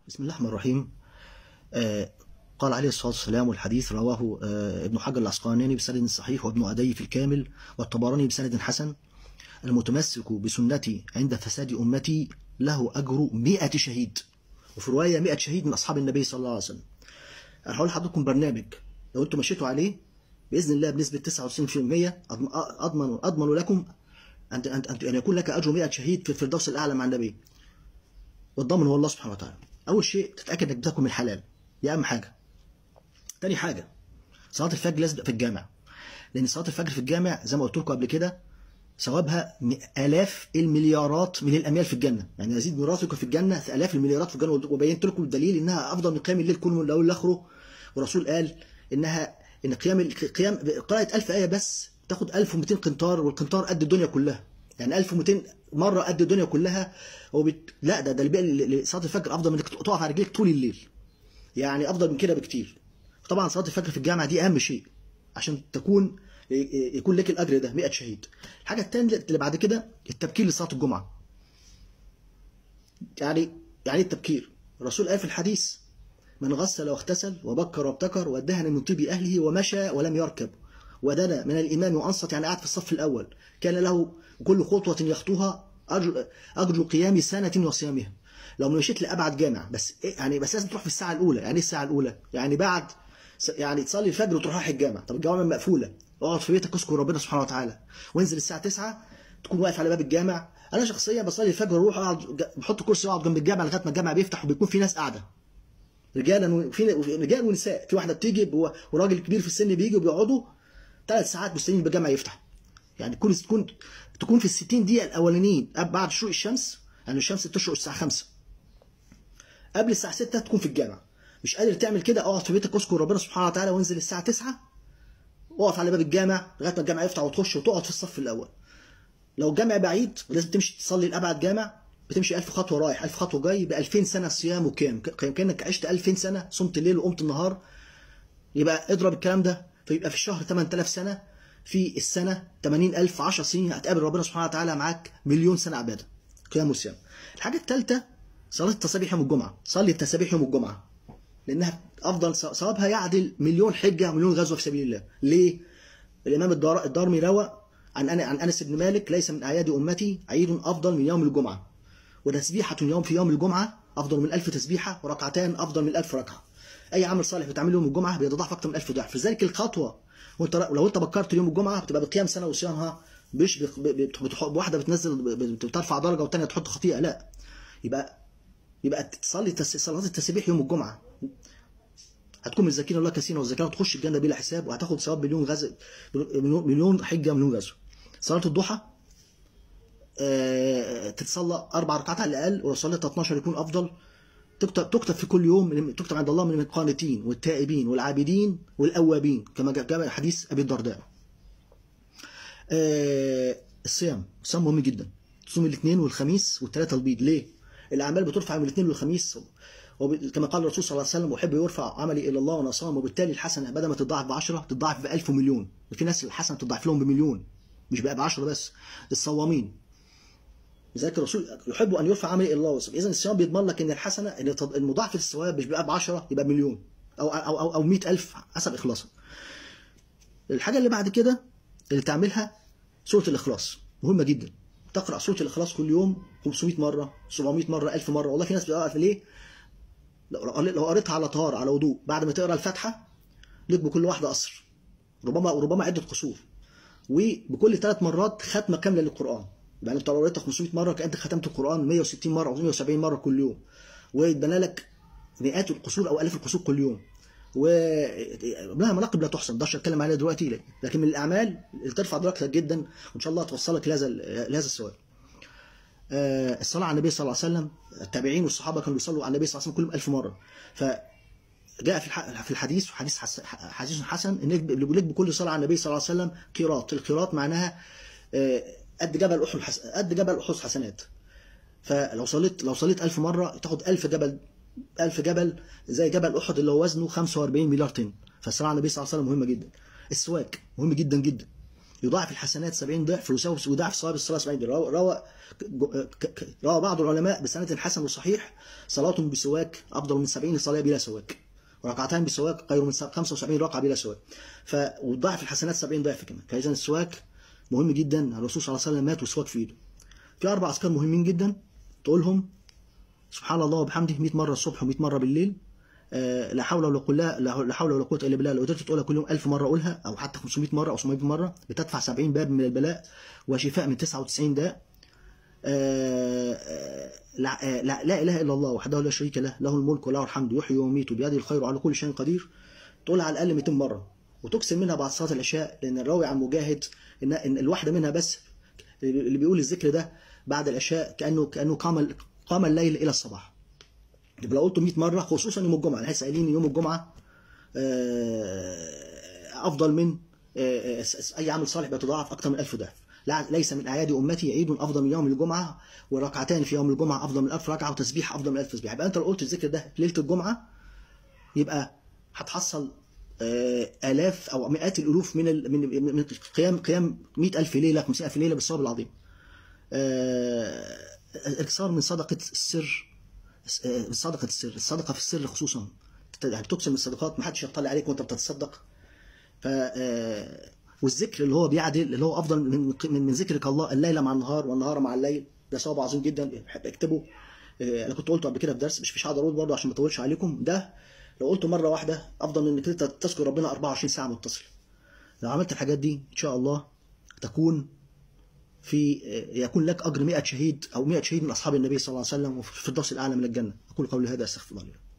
بسم الله الرحمن الرحيم آه قال عليه الصلاة والسلام والحديث رواه آه ابن حجر العسقلاني بسند صحيح وابن أدي في الكامل والطبراني بسند حسن المتمسك بسنتي عند فساد أمتي له أجر مئة شهيد وفي رواية مئة شهيد من أصحاب النبي صلى الله عليه وسلم أنا هقول لحضراتكم برنامج لو أنتم مشيتوا عليه بإذن الله بنسبة 99% أضمن أضمن لكم أن أن أن يكون لك أجر 100 شهيد في الفردوس الأعلى مع النبي والضامن هو الله سبحانه وتعالى أول شيء تتأكد إنك بتاكل من الحلال دي أهم حاجة تاني حاجة صلاة الفجر لازم في الجامع لأن صلاة الفجر في الجامع زي ما قلت لكم قبل كده ثوابها آلاف المليارات من الأميال في الجنة يعني يزيد ميراثك في الجنة آلاف المليارات في الجنة وبينت لكم الدليل إنها أفضل من قيام الليل كله من الأول لآخره والرسول قال إنها إن قيام قيام قراءة 1000 آية بس تاخد 1200 قنطار والقنطار قد الدنيا كلها يعني 1200 مره قد الدنيا كلها هو بت... لا ده ده اللي صلاه الفجر افضل من انك تقف على رجليك طول الليل يعني افضل من كده بكتير طبعا صلاه الفجر في الجامعه دي اهم شيء عشان تكون يكون لك الاجر ده 100 شهيد الحاجه الثانيه اللي بعد كده التبكير لصلاه الجمعه يعني يعني التبكير الرسول قال في الحديث من غسل واغتسل وبكر وابتكر وادهن من طيب اهله ومشى ولم يركب ودنا من الإمام وأنصت يعني قاعد في الصف الأول كان له كل خطوة يخطوها أجر, أجر قيام سنة وصيامها لو مشيت لأبعد جامع بس يعني بس لازم تروح في الساعة الأولى يعني الساعة الأولى يعني بعد يعني تصلي الفجر وتروح رايح الجامع طب الجامع مقفولة اقعد في بيتك اذكر ربنا سبحانه وتعالى وانزل الساعة 9 تكون واقف على باب الجامع انا شخصيا بصلي الفجر واروح اقعد بحط كرسي واقعد جنب الجامع لغايه ما الجامع بيفتح وبيكون في ناس قاعده رجالا وفي رجال ونساء في واحده بتيجي وراجل كبير في السن بيجي وبيقعدوا ثلاث ساعات مستنيين الجامع يفتح يعني تكون تكون تكون في ال 60 دقيقه الاولانيين بعد شروق الشمس يعني الشمس تشرق الساعه 5 قبل الساعه 6 تكون في الجامع مش قادر تعمل كده اقعد في بيتك اذكر ربنا سبحانه وتعالى وانزل الساعه 9 واقف على باب الجامع لغايه ما الجامع يفتح وتخش وتقعد في الصف الاول لو الجامع بعيد ولازم تمشي تصلي لابعد جامع بتمشي 1000 خطوه رايح 1000 خطوه جاي ب 2000 سنه صيام وقيام كانك عشت 2000 سنه صمت الليل وقمت النهار يبقى اضرب الكلام ده فيبقى في الشهر 8000 سنة في السنة 80000 في 10 سنين هتقابل ربنا سبحانه وتعالى معاك مليون سنة عبادة قيام وصيام الحاجة الثالثة صلاة التسابيح يوم الجمعة صلي التسابيح يوم الجمعة لأنها أفضل ثوابها يعدل مليون حجة ومليون غزوة في سبيل الله ليه؟ الإمام الدار الدارمي روى عن أنا عن أنس بن مالك ليس من أعياد أمتي عيد أفضل من يوم الجمعة وتسبيحة يوم في يوم الجمعة أفضل من ألف تسبيحة وركعتان أفضل من ألف ركعة اي عمل صالح بتعمله يوم الجمعه بيتضاعف اكتر من 1000 ضعف لذلك الخطوه وانت لو انت بكرت يوم الجمعه بتبقى بقيام سنه وصيامها مش بواحده بتنزل بترفع درجه والثانيه تحط خطيئه لا يبقى يبقى تصلي صلاه التسبيح يوم الجمعه هتكون من الذاكرين الله كثيرا والذاكره تخش الجنه بلا حساب وهتاخد ثواب مليون غزو مليون حجه مليون غزو صلاه الضحى أه تتصلى اربع ركعات على الاقل ولو صليت 12 يكون افضل تكتب تكتب في كل يوم تكتب عند الله من القانتين والتائبين والعابدين والاوابين كما جاء حديث ابي الدرداء. آه الصيام الصيام مهم جدا تصوم الاثنين والخميس والثلاثه البيض ليه؟ الاعمال بترفع يوم الاثنين والخميس كما قال الرسول صلى الله عليه وسلم احب يرفع عملي الى الله وانا صام وبالتالي الحسنه بدل ما تضاعف ب 10 تضاعف ب 1000 ومليون في ناس الحسنه تضاعف لهم بمليون مش بقى ب 10 بس الصوامين لذلك الرسول يحب ان يرفع عملي الى الله وسلم اذا الصيام بيضمن لك ان الحسنه ان المضاعف الثواب مش بيبقى ب 10 يبقى مليون او او او, أو 100000 حسب اخلاصك الحاجه اللي بعد كده اللي تعملها سوره الاخلاص مهمه جدا تقرا سوره الاخلاص كل يوم 500 مره 700 مره 1000 مره والله في ناس بتقرا ليه لو قريتها على طهاره على وضوء بعد ما تقرا الفاتحه ليك بكل واحده قصر ربما ربما عده قصور وبكل ثلاث مرات ختمه كامله للقران يبقى انت لو قريتها 500 مره كانت ختمت القران 160 مره او 170 مره كل يوم ويتبنى لك مئات القصور او الاف القصور كل يوم و لها مناقب لا تحصى ما اقدرش اتكلم عليها دلوقتي لكن من الاعمال اللي ترفع درجتك جدا وان شاء الله توصلك لهذا لهذا الثواب. الصلاه على النبي صلى الله عليه وسلم التابعين والصحابه كانوا بيصلوا على النبي صلى الله عليه وسلم كلهم 1000 مره ف جاء في في الحديث حديث حديث حسن ان بيقول لك بكل صلاه على النبي صلى الله عليه وسلم قيراط القيراط معناها قد جبل احد حس... قد جبل احد حسنات فلو صليت لو صليت 1000 مره تاخد 1000 جبل 1000 جبل زي جبل احد اللي هو وزنه 45 مليار طن فالصلاه على النبي صلى الله عليه وسلم مهمه جدا السواك مهم جدا جدا يضاعف الحسنات 70 ضعف ويساوي ويضاعف ثواب الصلاه 70 ضعف روى روى ك- ك- روى بعض العلماء بسند حسن وصحيح صلاه بسواك افضل من 70 صلاه بلا سواك وركعتان بسواك خير من 75 ركعه بلا سواك ف وضاعف الحسنات 70 ضعف كمان فاذا السواك مهم جدا الرسول صلى الله عليه وسلم مات والسواك في ايده في اربع اذكار مهمين جدا تقولهم سبحان الله وبحمده 100 مره الصبح و100 مره بالليل آه، لا حول ولا قوه لا لا حول ولا قوه الا بالله لو قدرت تقولها كل يوم 1000 مره قولها او حتى 500 مره او 700 مره بتدفع 70 باب من البلاء وشفاء من 99 داء آه، آه، لا, آه، لا, لا اله الا الله وحده لا شريك له له الملك وله الحمد يحيي ويميت بيده الخير على كل شيء قدير تقولها على الاقل 200 مره وتكسر منها بعد صلاه العشاء لان الراوي عن مجاهد ان إن الواحده منها بس اللي بيقول الذكر ده بعد العشاء كانه كانه قام قام الليل الى الصباح يبقى لو قلته 100 مره خصوصا يوم الجمعه الناس قايلين يوم الجمعه آه، افضل من آه، آه، اي عمل صالح بيتضاعف اكثر من 1000 ضعف لا- ليس من اعياد امتي عيد افضل من يوم الجمعه وركعتان في يوم الجمعه افضل من 1000 ركعه وتسبيح افضل من 1000 تسبيح يبقى انت لو قلت الذكر ده ليله الجمعه يبقى هتحصل آه، آلاف أو مئات الألوف من ال- من من قيام قيام 100000 ليلة 50000 ليلة بالثواب العظيم. آه، الإكثار من صدقة السر آه، صدقة السر الصدقة في السر خصوصا يعني تكسر من الصدقات ما حدش يطلع عليك وانت بتتصدق ف آه، والذكر اللي هو بيعدل اللي هو افضل من من, من ذكرك الله الليل مع النهار والنهار مع الليل ده ثواب عظيم جدا بحب اكتبه آه، انا كنت قلته قبل كده في درس مش مش هقدر اقول برضه عشان ما اطولش عليكم ده لو قلته مره واحده افضل من انك انت تذكر ربنا 24 ساعه متصل لو عملت الحاجات دي ان شاء الله تكون في يكون لك اجر 100 شهيد او 100 شهيد من اصحاب النبي صلى الله عليه وسلم وفي الفردوس الاعلى من الجنه اقول قولي هذا استغفر الله لي